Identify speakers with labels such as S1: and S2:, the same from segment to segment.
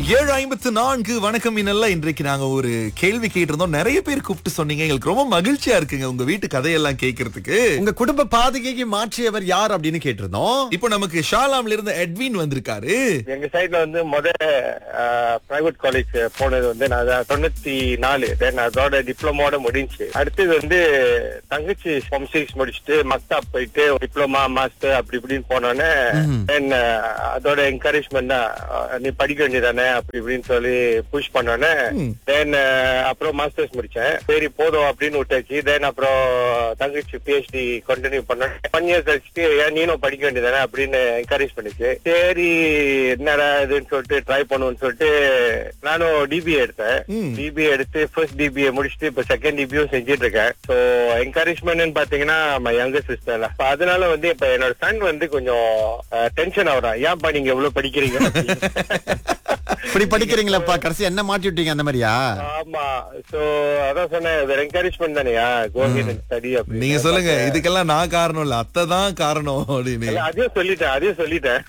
S1: ஏழு ஐம்பத்து நான்கு வணக்கம் இன்னெல்லாம் இன்றைக்கு நாங்க ஒரு கேள்வி கேட்டிருந்தோம் நிறைய பேர் கூப்பிட்டு சொன்னீங்க எங்களுக்கு ரொம்ப மகிழ்ச்சியா இருக்குங்க உங்க வீட்டு கதையெல்லாம் கேட்கறதுக்கு
S2: உங்க குடும்ப பாதுகைக்கு மாற்றியவர் யார் அப்படின்னு கேட்டிருந்தோம்
S1: இப்போ நமக்கு ஷாலாம்ல இருந்து எட்வின் வந்திருக்காரு
S3: எங்க சைட்ல வந்து முத பிரைவேட் காலேஜ் போனது வந்து நான் தான் தொண்ணூத்தி நாலு தென் அதோட டிப்ளமோட முடிஞ்சு அடுத்தது வந்து தங்கச்சி ஃபார்ம் சிக்ஸ் முடிச்சுட்டு மக்தாப் போயிட்டு டிப்ளமா மாஸ்டர் அப்படி இப்படின்னு போனோன்னே தென் அதோட என்கரேஜ்மெண்ட் தான் அஹ், நீ படிக்க வேண்டியதானே அப்படி இப்படின்னு சொல்லி புஷ் பண்ணோன்னே தென் அப்புறம் மாஸ்டர்ஸ் முடிச்சேன் சரி போதும் அப்படின்னு விட்டாச்சு தென் அப்புறம் தங்கச்சி பிஹெச்டி கண்டினியூ பண்ணேன் ஒன் இயர்ஸ் கழிச்சுட்டு ஏன் நீனும் படிக்க வேண்டியதானே அப்படின்னு என்கரேஜ் பண்ணிச்சு சரி என்னடா இதுன்னு சொல்லிட்டு ட்ரை பண்ணுவோம்னு சொல்லிட்டு நானும் டிபிஏ எடுத்தேன் டிபிஏ எடுத்து ஃபர்ஸ்ட் டிபிஏ முடிச்சுட்டு இப்ப செகண்ட் டிபியும் செஞ்சுட்டு இருக்கேன் ஸோ என்கரேஜ்மெண்ட் பாத்தீங்கன்னா மை யங்கர் சிஸ்டர்ல அதனால வந்து இப்ப என்னோட சன் வந்து கொஞ்சம் டென்ஷன் ஆகுறான் ஏன்பா நீங்க எவ்வளவு படிக்கிறீங்க
S2: இப்படி படிக்கிறீங்களப்பா கடைசி என்ன மாட்டி விட்டீங்க அந்த மாதிரியா
S3: ஆமா சோ அதான் சொன்னேன் என்கரேஜ்மெண்ட் தானேயா கோவிட் ஸ்டடி அப்படி
S1: நீங்க சொல்லுங்க இதுக்கெல்லாம் நான் காரணம் இல்ல அத்தை தான் காரணம் அப்படின்னு
S3: அதையும் சொல்லிட்டேன் அதையும் சொல்லிட்டேன்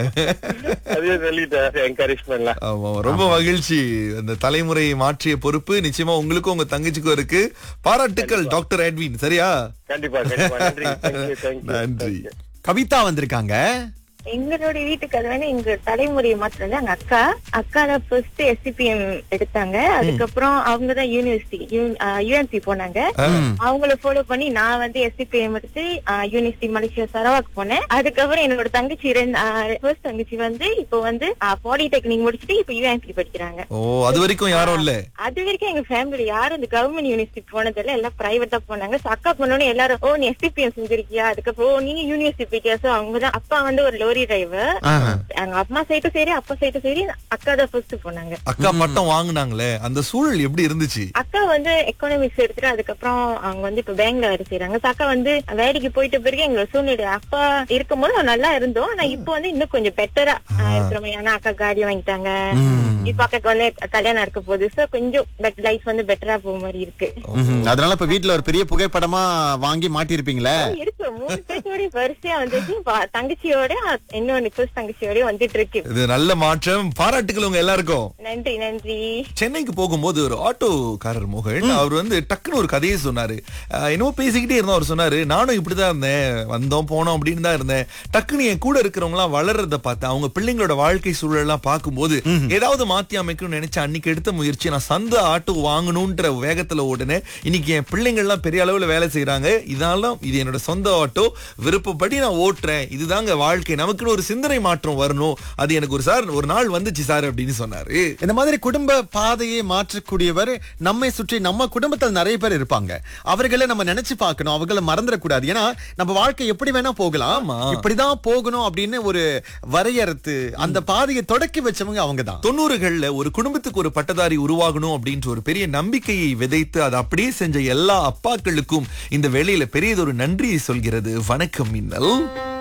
S3: அதையும் சொல்லிட்டேன் என்கரேஜ்மெண்ட்லாம்
S1: ஆமா ரொம்ப மகிழ்ச்சி அந்த தலைமுறையை மாற்றிய பொறுப்பு நிச்சயமா உங்களுக்கும் உங்க தங்கச்சிக்கும் இருக்கு பாராட்டுக்கள் டாக்டர் எட்வின் சரியா
S3: கண்டிப்பா கண்டிப்பா நன்றி தேங்க்யூ தேங்க்யூ
S1: நன்றி
S2: கவிதா வந்திருக்காங்க
S4: எங்களுடைய வீட்டுக்கு அது வந்து எங்க தலைமுறையை மாத்திரம் எங்க அக்கா அக்கா தான் ஃபர்ஸ்ட் எஸ்சிபிஎம் எடுத்தாங்க அதுக்கப்புறம் அவங்க தான் யூனிவர்சிட்டி யூஎன்பி போனாங்க அவங்கள ஃபாலோ பண்ணி நான் வந்து எஸ்சிபிஎம் எடுத்து யூனிவர்சிட்டி மலேசியா சரவாக் போனேன் அதுக்கப்புறம் என்னோட தங்கச்சி ஃபர்ஸ்ட் தங்கச்சி வந்து இப்போ வந்து பாலிடெக்னிக் முடிச்சுட்டு இப்போ யூஎன்பி படிக்கிறாங்க
S1: ஓ அது வரைக்கும் யாரும் இல்ல
S4: அது வரைக்கும் எங்க ஃபேமிலி யாரும் இந்த கவர்மெண்ட் யூனிவர்சிட்டி போனதில்ல எல்லாம் பிரைவேட்டா போனாங்க So, அக்கா போனோடனே எல்லாரும் ஓ நீ எஸ்பிபிஎம் செஞ்சிருக்கியா அதுக்கப்புறம் ஓ, நீங்க யூனிவர்சிட்டி போயிட்டியா சோ அவங்கதான் அப்பா வந்து ஒரு லோரி டிரைவர்
S2: ஆஹா.
S4: எங்க அம்மா சைட்டும் சரி அப்பா சைட்டும் சரி அக்கா தான் ஃபர்ஸ்ட் போனாங்க
S1: அக்கா பட்டம் வாங்குனாங்களே அந்த சூழல் எப்படி இருந்துச்சு
S4: அக்கா வந்து எக்கனாமிக்ஸ் எடுத்துட்டு அதுக்கப்புறம் அவங்க வந்து இப்ப பேங்க்ல வேலை செய்யறாங்க So, அக்கா வந்து வேலைக்கு போயிட்ட பிறகு எங்களோட சூழ்நிலை அப்பா இருக்கும்போது நல்லா இருந்தோம் ஆனா இப்போ வந்து இன்னும் கொஞ்சம் பெட்டரா இருக்கிற மாதிரி ஆனா அக்கா காடி வாங்கிட்டாங்க இப்ப அக்காக்கு வந்து கல்யாணம் இருக்க போகுது சோ கொஞ்சம் லைஃப் வந்து பெட்டரா போக மாதிரி இருக்கு
S2: ம்ஹும். அதனால இப்ப வீட்ல ஒரு பெரிய புகைப்படமா வாங்கி மாட்டிருப்பீங்களே
S4: இருக்கு மூணு பேச்சோட வரிசையா வந்துச்சு பா- தங்கச்சியோட இன்னொன்னு ஃபர்ஸ்ட் தங்கச்சியோட வந்துட்டு இருக்கு
S1: இது நல்ல மாற்றம் பாராட்டுக்கள் உங்க எல்லாருக்கும்
S4: நன்றி நன்றி
S1: சென்னைக்கு போகும்போது ஒரு ஆட்டோக்காரர் மோகன் அவர் வந்து டக்குன்னு ஒரு கதையை சொன்னாரு அஹ் என்னமோ பேசிக்கிட்டே இருந்தோம் அவர் சொன்னாரு நானும் இப்படிதான் இருந்தேன் வந்தோம் போனோம் அப்படின்னு தான் இருந்தேன் டக்குன்னு என் கூட இருக்கிறவங்க எல்லாம் வளர்றத பார்த்தேன் அவங்க பிள்ளைங்களோட வாழ்க்கை சூழல் எல்லாம் பார்க்கும்போது ஏதாவது மாத்தி அமைக்கணும்னு நினைச்ச அன்னைக்கு எடுத்த முயற்சி நான் சந்த ஆட்டோ வாங்கணும்ன்ற வேகத்துல ஓடுனேன் இன்னைக்கு என் பிள்ளைங்கள் எல்லாம் பெரிய அளவுல வேலை செய்யறாங்க இதனாலும் இது என்னோட சொந்த ஆட்டோ விருப்பப்படி நான் ஓட்டுறேன் இதுதாங்க வாழ்க்கை நமக்குன்னு ஒரு சிந்தனை மாற்றம் வரணும் அது எனக்கு ஒரு சார் ஒரு நாள் வந்துச்சு சார் அப்படின்னு சொன்னாரு
S2: இந்த மாதிரி குடும்ப பாதையை மாற்றக்கூடியவர் நம்மை சுற்றி நம்ம குடும்பத்தில் நிறைய பேர் இருப்பாங்க அவர்களை நம்ம நினைச்சு பார்க்கணும் அவங்கள மறந்துடக்கூடாது ஏன்னா நம்ம வாழ்க்கை எப்படி வேணா போகலாம்
S1: ஆமா.
S2: இப்படிதான் போகணும் அப்படின்னு ஒரு வரையறுத்து அந்த பாதையை தொடக்கி வச்சவங்க அவங்கதான்
S1: தொண்ணூறுகள்ல ஒரு குடும்பத்துக்கு ஒரு பட்டதாரி உருவாகணும் அப்படின்ற ஒரு பெரிய நம்பிக்கையை விதைத்து அதை அப்படியே செஞ்ச எல்லா அப்பாக்களுக்கும் இந்த வேளையில பெரியதொரு நன்றியை சொல்கிறது வணக்கம் மின்னல்